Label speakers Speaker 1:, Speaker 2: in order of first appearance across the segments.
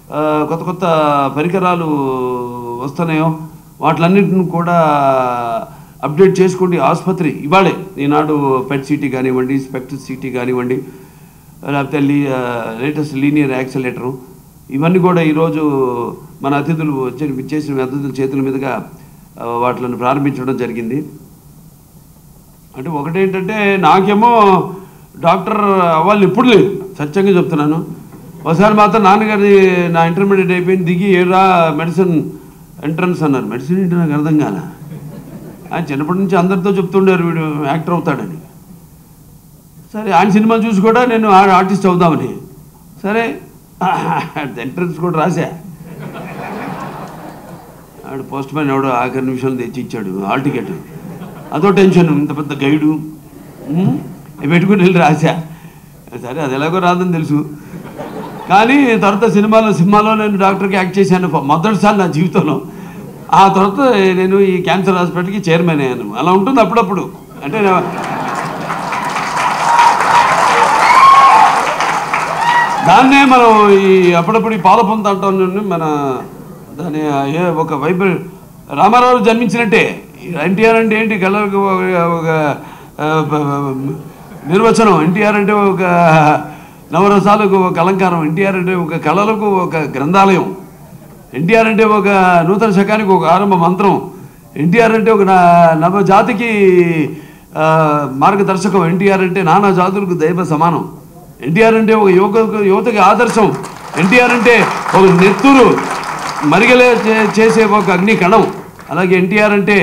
Speaker 1: ఆ, కొత్త కొత్త పరికరాలు వస్తున్నాయో వాటిలన్నింటిని కూడా అప్డేట్ చేసుకోండి ఆసుపత్రి ఇవాళే ఈనాడు పెట్ సిటీ కానివ్వండి స్పెక్ట్ సిటీ కానివ్వండి లేకపోతే లీ లేటెస్ట్ లీనియర్ యాక్సిలేటరు ఇవన్నీ కూడా ఈరోజు మన అతిథులు వచ్చి చేసిన అతిథుల చేతుల మీదుగా ఆ, వాటిని ప్రారంభించడం జరిగింది అంటే ఒకటేంటంటే నాకేమో డాక్టర్ అవ్వాలని ఎప్పుడు లేదు సత్యంగా చెప్తున్నాను ఒకసారి మాత్రం నాన్నగారి నా ఇంటర్మీడియట్ అయిపోయింది దిగి ఏరా మెడిసిన్ ఎంట్రన్స్ అన్నారు మెడిసిన్ ఏంటి నాకు అర్థం కాల ఆయన చిన్నప్పటి నుంచి అందరితో చెప్తుండారు వీడు యాక్టర్ అవుతాడని సరే ఆయన సినిమాలు చూసి కూడా నేను ఆ- ఆర్టిస్ట్ అవుదామని సరే ఎంట్రన్స్ కూడా రాశా ఆడు పోస్ట్ మ్యాన్ ఎవడో ఆఖరి నిమిషాలు తెచ్చి ఇచ్చాడు హాల్ టికెట్ అదో టెన్షన్ ఇంత పెద్ద గైడు ఉమ్, ఇవి పెట్టుకుని వెళ్ళి రాశా సరే అది ఎలాగో రాదని తెలుసు కానీ తర్వాత సినిమాలో సినిమాలో నేను డాక్టర్కి యాక్ట్ చేశాను ఫ- మొదటిసారి నా జీవితంలో ఆ తర్వాత నేను ఈ క్యాన్సర్ హాస్పిటల్కి చైర్మన్ అయ్యాను అలా ఉంటుంది అప్పుడప్పుడు అంటే నా- దాన్నే మనం ఈ అప్పుడప్పుడు ఈ పాల పొంత అంటాం చూడండి, మన దాని ఏ ఒక వైబ్ రామారావు జన్మించినట్టే ఎన్టీఆర్ అంటే ఏంటి కళలకు ఒక- ఒక ఆ, బ- బ- నిర్వచనం ఎన్టీఆర్ అంటే ఒక నవరసాలకు ఒక అలంకారం ఎన్టీఆర్ అంటే ఒక కళలకు ఒక గ్రంథాలయం ఎన్టీఆర్ అంటే ఒక నూతన శకానికి ఒక ఆరంభ మంత్రం ఎన్టీఆర్ అంటే ఒక నా- నవజాతికి ఆ, మార్గదర్శకం ఎన్టీఆర్ అంటే నానా జాతులకు దైవ సమానం ఎన్టీఆర్ అంటే ఒక యువక యువతకి ఆదర్శం ఎన్టీఆర్ అంటే ఒక నెత్తురు మరిగలే చే- చేసే ఒక అగ్ని కణం అలాగే ఎన్టీఆర్ అంటే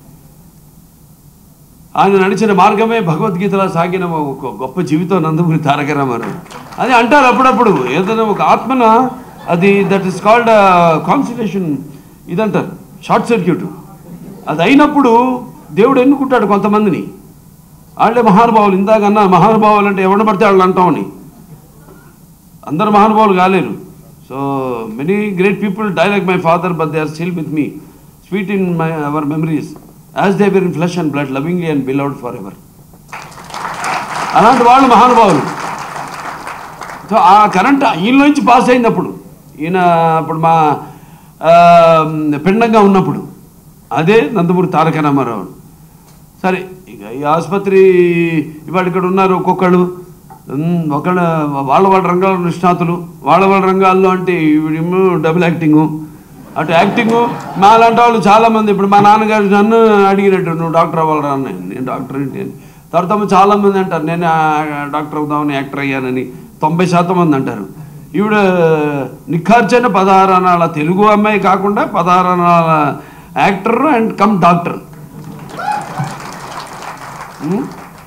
Speaker 1: ఆయన నడిచిన మార్గమే భగవద్గీతలా సాగిన ఒక గొప్ప జీవితం నందమూరి తారక రామారావు అది అంటారు అప్పుడప్పుడు ఏదైనా ఒక ఆత్మన అది దట్ ఇస్ కాల్డ్ కాన్సన్ట్రేషన్ ఇదంటారు షార్ట్ సర్క్యూట్ అది అయినప్పుడు దేవుడు ఎన్నుకుంటాడు కొంతమందిని వాళ్ళే మహానుభావులు ఇందాక అన్న మహానుభావులు అంటే ఎవరిని పడితే వాళ్ళు అంటామని అందరు మహానుభావులు కాలేరు so many great people die like my father but they are still with me sweet in my our memories as they were in flesh and blood lovingly and beloved forever అలాంటి వాళ్ళు మహానుభావులు so ఆ current ఈయన నుంచి pass అయినప్పుడు ఈయన అప్పుడు మా ఆ, పిండంగా ఉన్నప్పుడు అదే నందమూరి తారక రామారావు సరే ఇక ఈ ఆసుపత్రి ఇవాళ ఇక్కడ ఉన్నారు ఒక్కొక్కళ్ళు ఉమ్, ఒకళ్ళ వాళ్ళ వాళ్ళ రంగాల్లో నిష్ణాతులు వాళ్ళ వాళ్ళ రంగాల్లో అంటే ఈవిడేమో డబుల్ యాక్టింగు అటు యాక్టింగు మా లాంటి వాళ్ళు చాలామంది ఇప్పుడు మా నాన్నగారు నన్ను అడిగినట్టు నువ్వు డాక్టర్ అవ్వాలరా అని నేను డాక్టర్ ఏంటి అని తర్వాత చాలామంది అంటారు నేను ఆ, డాక్టర్ అవుదామని యాక్టర్ అయ్యానని తొంభై శాతం మంది అంటారు ఈవిడ నిఖార్చైన పదహారు అనాల తెలుగు అమ్మాయి కాకుండా పదహారు అనాల actor and cum doctor um?